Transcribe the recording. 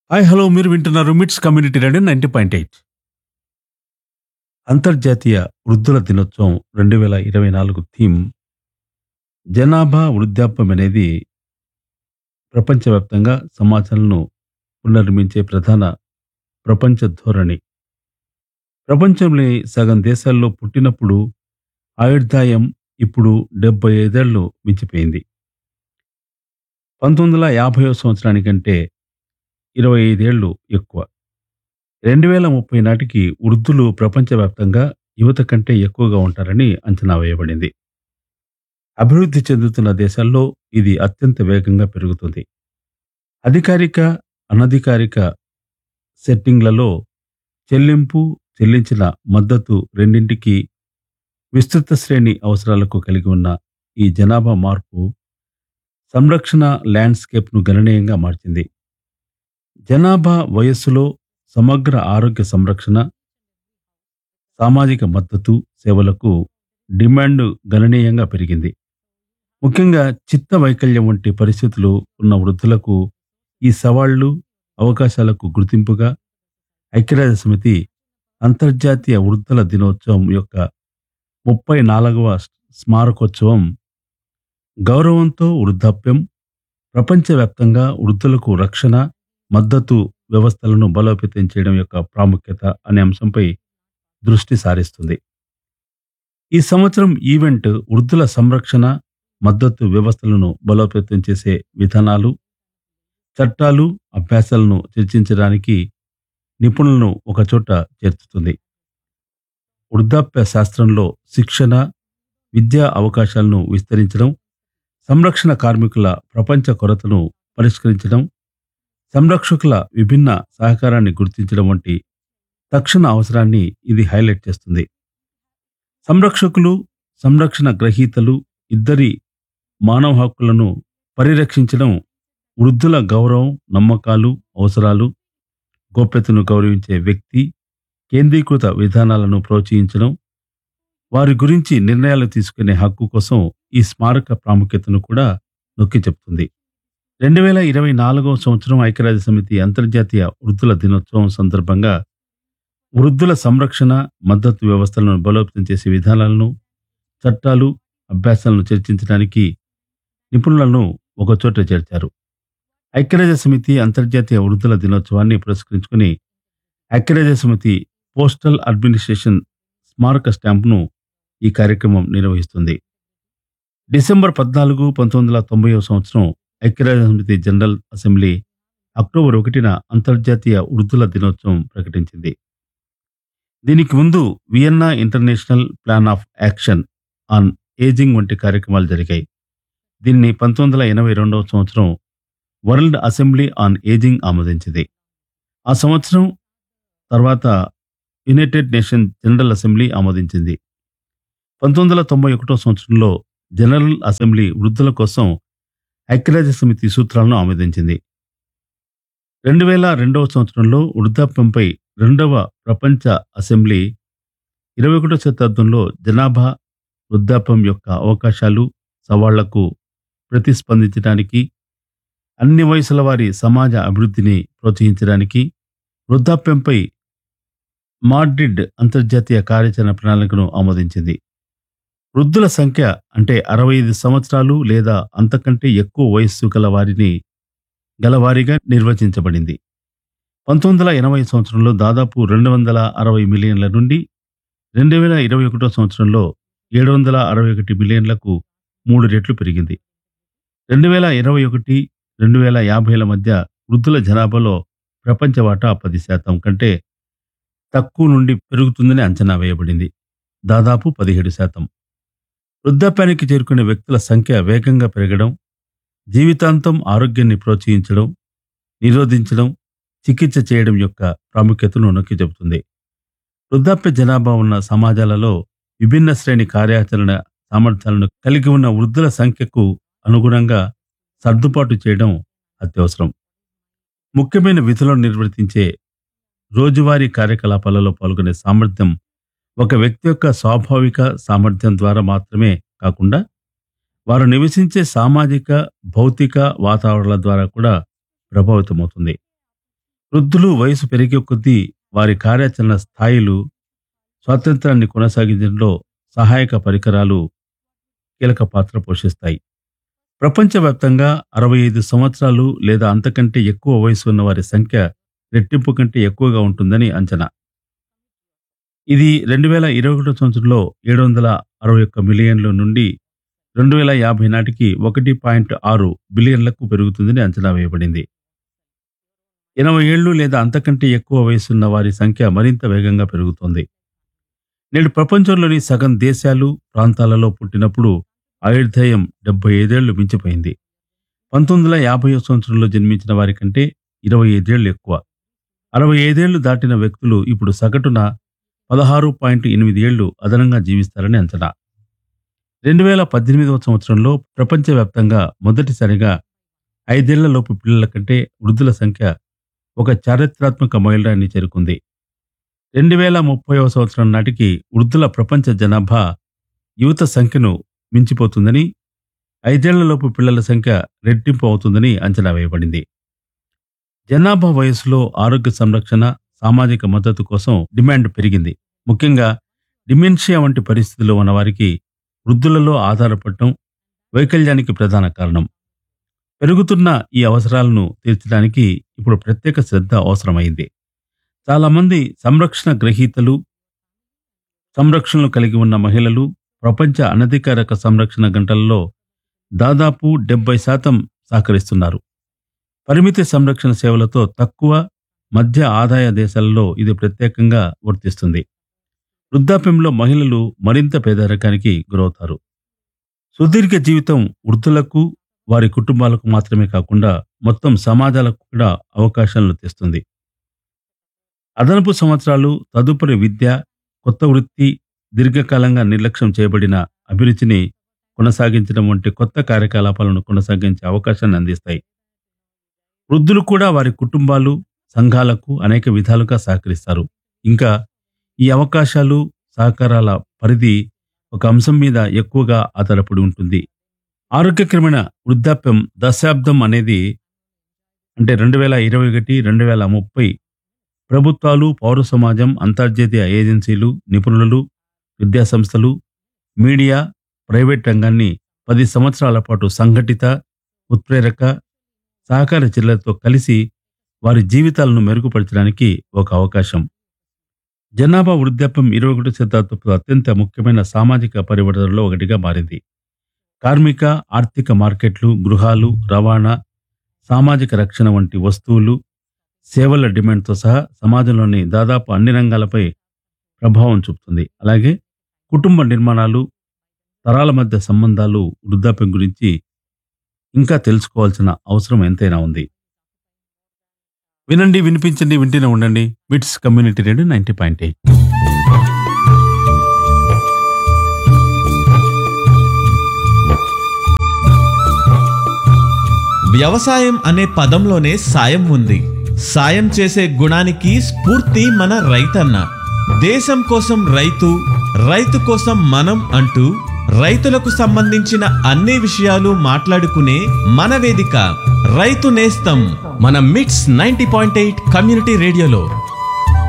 hi hello మీరు వింటున్నారు MITS community radio ninety point eight అంతర్జాతీయ వృద్ధుల దినోత్సవం రెండు వేల ఇరవై నాలుగు థీమ్ జనాభా వృద్ధాప్యం అనేది ప్రపంచవ్యాప్తంగా సమాజాలను పునర్నిర్మించే ప్రధాన ప్రపంచ ధోరణి ప్రపంచంలోని సగం దేశాల్లో పుట్టినప్పుడు ఆయుర్దాయం ఇప్పుడు డెబ్బై ఐదేళ్లు మించిపోయింది పంతొమ్మిది వందల యాభైవ సంవత్సరానికంటే ఇరవై ఐదేళ్లు ఎక్కువ రెండు వేల ముప్పై నాటికి వృద్ధులు ప్రపంచవ్యాప్తంగా యువత కంటే ఎక్కువగా ఉంటారని అంచనా వేయబడింది అభివృద్ధి చెందుతున్న దేశాల్లో ఇది అత్యంత వేగంగా పెరుగుతుంది అధికారిక అనధికారిక సెట్టింగ్లలో చెల్లింపు చెల్లించిన మద్దతు రెండింటికి విస్తృత శ్రేణి అవసరాలకు కలిగి ఉన్న ఈ జనాభా మార్పు సంరక్షణ ల్యాండ్స్కేప్ను గణనీయంగా మార్చింది జనాభా వయస్సులో సమగ్ర ఆరోగ్య సంరక్షణ సామాజిక మద్దతు సేవలకు డిమాండ్ గణనీయంగా పెరిగింది ముఖ్యంగా చిత్త వైకల్యం వంటి పరిస్థితులు ఉన్న వృద్ధులకు ఈ సవాళ్లు అవకాశాలకు గుర్తింపుగా ఐక్యరాజ్య సమితి అంతర్జాతీయ వృద్ధుల దినోత్సవం యొక్క ముప్పై నాలుగవ స్మారకోత్సవం గౌరవంతో వృద్ధాప్యం ప్రపంచవ్యాప్తంగా వృద్ధులకు రక్షణ మద్దతు వ్యవస్థలను బలోపేతం చేయడం యొక్క ప్రాముఖ్యత అనే అంశంపై దృష్టి సారిస్తుంది ఈ సంవత్సరం ఈవెంట్ వృద్ధుల సంరక్షణ మద్దతు వ్యవస్థలను బలోపేతం చేసే విధానాలు చట్టాలు అభ్యాసాలను చర్చించడానికి నిపుణులను ఒకచోట చేర్చుతుంది వృద్ధాప్య శాస్త్రంలో శిక్షణ విద్యా అవకాశాలను విస్తరించడం సంరక్షణ కార్మికుల ప్రపంచ కొరతను పరిష్కరించడం సంరక్షకుల విభిన్న సహకారాన్ని గుర్తించడం వంటి తక్షణ అవసరాన్ని ఇది హైలైట్ చేస్తుంది సంరక్షకులు సంరక్షణ గ్రహీతలు ఇద్దరి మానవ హక్కులను పరిరక్షించడం వృద్ధుల గౌరవం నమ్మకాలు అవసరాలు గోప్యతను గౌరవించే వ్యక్తి కేంద్రీకృత విధానాలను ప్రోత్సహించడం వారి గురించి నిర్ణయాలు తీసుకునే హక్కు కోసం ఈ స్మారక ప్రాముఖ్యతను కూడా నొక్కి చెప్తుంది రెండు వేల ఇరవై నాలుగవ సంవత్సరం ఐక్యరాజ్య సమితి అంతర్జాతీయ వృద్ధుల దినోత్సవం సందర్భంగా వృద్ధుల సంరక్షణ మద్దతు వ్యవస్థలను బలోపేతం చేసే విధానాలను చట్టాలు అభ్యాసాలను చర్చించడానికి నిపుణులను ఒకచోట చేర్చారు ఐక్యరాజ్య సమితి అంతర్జాతీయ వృద్ధుల దినోత్సవాన్ని పురస్కరించుకుని ఐక్యరాజ్య సమితి పోస్టల్ అడ్మినిస్ట్రేషన్ స్మారక స్టాంపును ఈ కార్యక్రమం నిర్వహిస్తుంది డిసెంబర్ పద్నాలుగు పంతొమ్మిది వందల తొంభై సంవత్సరం ఐక్యరాజ్య సమితి జనరల్ అసెంబ్లీ అక్టోబర్ ఒకటిన అంతర్జాతీయ వృద్ధుల దినోత్సవం ప్రకటించింది దీనికి ముందు Vienna international plan of action on ageing వంటి కార్యక్రమాలు జరిగాయి దీన్ని పంతొమ్మిది వందల ఎనభై రెండవ సంవత్సరం వరల్డ్ అసెంబ్లీ ఆన్ ఏజింగ్ ఆమోదించింది ఆ సంవత్సరం తర్వాత యునైటెడ్ నేషన్ జనరల్ అసెంబ్లీ ఆమోదించింది పంతొమ్మిది వందల తొంభై ఒకటో సంవత్సరంలో జనరల్ అసెంబ్లీ వృద్ధుల కోసం ఐక్యరాజ్య సమితి సూత్రాలను ఆమోదించింది రెండు వేల రెండవ సంవత్సరంలో వృద్ధాప్యంపై రెండవ ప్రపంచ అసెంబ్లీ ఇరవై ఒకటో శతాబ్దంలో జనాభా వృద్ధాప్యం యొక్క అవకాశాలు సవాళ్లకు ప్రతిస్పందించడానికి అన్ని వయసుల వారి సమాజ అభివృద్ధిని ప్రోత్సహించడానికి వృద్ధాప్యంపై మాడ్రిడ్ అంతర్జాతీయ కార్యాచరణ ప్రణాళికను ఆమోదించింది వృద్ధుల సంఖ్య అంటే అరవై ఐదు సంవత్సరాలు లేదా అంతకంటే ఎక్కువ వయస్సు గల వారిని గలవారిగా నిర్వచించబడింది పంతొమ్మిది వందల ఎనభై సంవత్సరంలో దాదాపు రెండు వందల అరవై మిలియన్ల నుండి రెండు వేల ఇరవై ఒకటో సంవత్సరంలో ఏడు వందల అరవై ఒకటి మిలియన్లకు మూడు రెట్లు పెరిగింది రెండు వేల ఇరవై ఒకటి రెండు వేల యాభైల మధ్య వృద్ధుల జనాభాలో ప్రపంచ వాటా పది శాతం కంటే తక్కువ నుండి పెరుగుతుందని అంచనా వేయబడింది దాదాపు పదిహేడు శాతం వృద్ధాప్యానికి చేరుకునే వ్యక్తుల సంఖ్య వేగంగా పెరగడం జీవితాంతం ఆరోగ్యాన్ని ప్రోత్సహించడం నిరోధించడం చికిత్స చేయడం యొక్క ప్రాముఖ్యతను నొక్కి చెబుతుంది వృద్ధాప్య జనాభా ఉన్న సమాజాలలో విభిన్న శ్రేణి కార్యాచరణ సామర్థ్యాలను కలిగి ఉన్న వృద్ధుల సంఖ్యకు అనుగుణంగా సర్దుబాటు చేయడం అత్యవసరం ముఖ్యమైన విధులను నిర్వర్తించే రోజువారీ కార్యకలాపాలలో పాల్గొనే సామర్థ్యం ఒక వ్యక్తి యొక్క స్వాభావిక సామర్థ్యం ద్వారా మాత్రమే కాకుండా వారు నివసించే సామాజిక భౌతిక వాతావరణాల ద్వారా కూడా ప్రభావితమవుతుంది వృద్ధులు వయసు పెరిగే కొద్దీ వారి కార్యాచరణ స్థాయిలు స్వాతంత్రాన్ని కొనసాగించడంలో సహాయక పరికరాలు కీలక పాత్ర పోషిస్తాయి ప్రపంచవ్యాప్తంగా అరవై ఐదు సంవత్సరాలు లేదా అంతకంటే ఎక్కువ వయసు ఉన్న వారి సంఖ్య రెట్టింపు కంటే ఎక్కువగా ఉంటుందని అంచనా ఇది రెండు వేల ఇరవై ఒకటో సంవత్సరంలో ఏడు వందల అరవై ఒక్క మిలియన్ల నుండి రెండు వేల యాభై నాటికి ఒకటి పాయింట్ ఆరు బిలియన్లకు పెరుగుతుందని అంచనా వేయబడింది ఎనభై ఏళ్ళు లేదా అంతకంటే ఎక్కువ వయసున్న వారి సంఖ్య మరింత వేగంగా పెరుగుతోంది నేడు ప్రపంచంలోని సగం దేశాలు ప్రాంతాలలో పుట్టినప్పుడు ఆయుర్దాయం డెబ్బై ఐదేళ్లు మించిపోయింది పంతొమ్మిది వందల యాభై సంవత్సరంలో జన్మించిన వారి కంటే ఇరవై ఐదేళ్లు ఎక్కువ అరవై ఐదేళ్లు దాటిన వ్యక్తులు ఇప్పుడు సగటున పదహారు పాయింట్ ఎనిమిది ఏళ్లు అదనంగా జీవిస్తారని అంచనా రెండు వేల పద్దెనిమిదవ సంవత్సరంలో ప్రపంచవ్యాప్తంగా మొదటిసారిగా ఐదేళ్లలోపు పిల్లల కంటే వృద్ధుల సంఖ్య ఒక చారిత్రాత్మక మైలురాయిని చేరుకుంది రెండు వేల ముప్పైవ సంవత్సరం నాటికి వృద్ధుల ప్రపంచ జనాభా యువత సంఖ్యను మించిపోతుందని ఐదేళ్లలోపు పిల్లల సంఖ్య రెట్టింపు అవుతుందని అంచనా వేయబడింది జనాభా వయసులో ఆరోగ్య సంరక్షణ సామాజిక మద్దతు కోసం డిమాండ్ పెరిగింది ముఖ్యంగా డిమెన్షియా వంటి పరిస్థితుల్లో ఉన్న వారికి వృద్ధులలో ఆధారపడటం వైకల్యానికి ప్రధాన కారణం పెరుగుతున్న ఈ అవసరాలను తీర్చడానికి ఇప్పుడు ప్రత్యేక శ్రద్ధ అవసరమైంది చాలామంది సంరక్షణ గ్రహీతలు సంరక్షణలు కలిగి ఉన్న మహిళలు ప్రపంచ అనధికారిక సంరక్షణ గంటలలో దాదాపు డెబ్బై శాతం సహకరిస్తున్నారు పరిమితి సంరక్షణ సేవలతో తక్కువ మధ్య ఆదాయ దేశాలలో ఇది ప్రత్యేకంగా వర్తిస్తుంది వృద్ధాప్యంలో మహిళలు మరింత పేదరికానికి గురవుతారు సుదీర్ఘ జీవితం వృద్ధులకు వారి కుటుంబాలకు మాత్రమే కాకుండా మొత్తం సమాజాలకు కూడా అవకాశాలను తెస్తుంది అదనపు సంవత్సరాలు తదుపరి విద్య కొత్త వృత్తి దీర్ఘకాలంగా నిర్లక్ష్యం చేయబడిన అభిరుచిని కొనసాగించడం వంటి కొత్త కార్యకలాపాలను కొనసాగించే అవకాశాన్ని అందిస్తాయి వృద్ధులు కూడా వారి కుటుంబాలు సంఘాలకు అనేక విధాలుగా సహకరిస్తారు ఇంకా ఈ అవకాశాలు సహకారాల పరిధి ఒక అంశం మీద ఎక్కువగా ఆధారపడి ఉంటుంది ఆరోగ్యకరమైన వృద్ధాప్యం దశాబ్దం అనేది అంటే రెండు వేల ఇరవై ఒకటి రెండు వేల ముప్పై ప్రభుత్వాలు పౌర సమాజం అంతర్జాతీయ ఏజెన్సీలు నిపుణులు విద్యాసంస్థలు మీడియా ప్రైవేట్ రంగాన్ని పది సంవత్సరాల పాటు సంఘటిత ఉత్ప్రేరక సహకార చర్యలతో కలిసి వారి జీవితాలను మెరుగుపరచడానికి ఒక అవకాశం జనాభా వృద్ధాప్యం ఇరవై ఒకటి శతాబ్దపు అత్యంత ముఖ్యమైన సామాజిక పరివర్తనలో ఒకటిగా మారింది కార్మిక ఆర్థిక మార్కెట్లు గృహాలు రవాణా సామాజిక రక్షణ వంటి వస్తువులు సేవల డిమాండ్తో సహా సమాజంలోని దాదాపు అన్ని రంగాలపై ప్రభావం చూపుతుంది అలాగే కుటుంబ నిర్మాణాలు తరాల మధ్య సంబంధాలు వృద్ధాప్యం గురించి ఇంకా తెలుసుకోవాల్సిన అవసరం ఎంతైనా ఉంది వినండి వినిపించండి వింటూనే ఉండండి MITS community radio ninety point eight వ్యవసాయం అనే పదంలోనే సాయం ఉంది సాయం చేసే గుణానికి స్ఫూర్తి మన రైతన్న దేశం కోసం రైతు రైతు కోసం మనం అంటూ రైతులకు సంబంధించిన అన్ని విషయాలు మాట్లాడుకునే మన వేదిక రైతు నేస్తం మన మిట్స్ నైంటీ పాయింట్ ఎయిట్ కమ్యూనిటీ రేడియోలో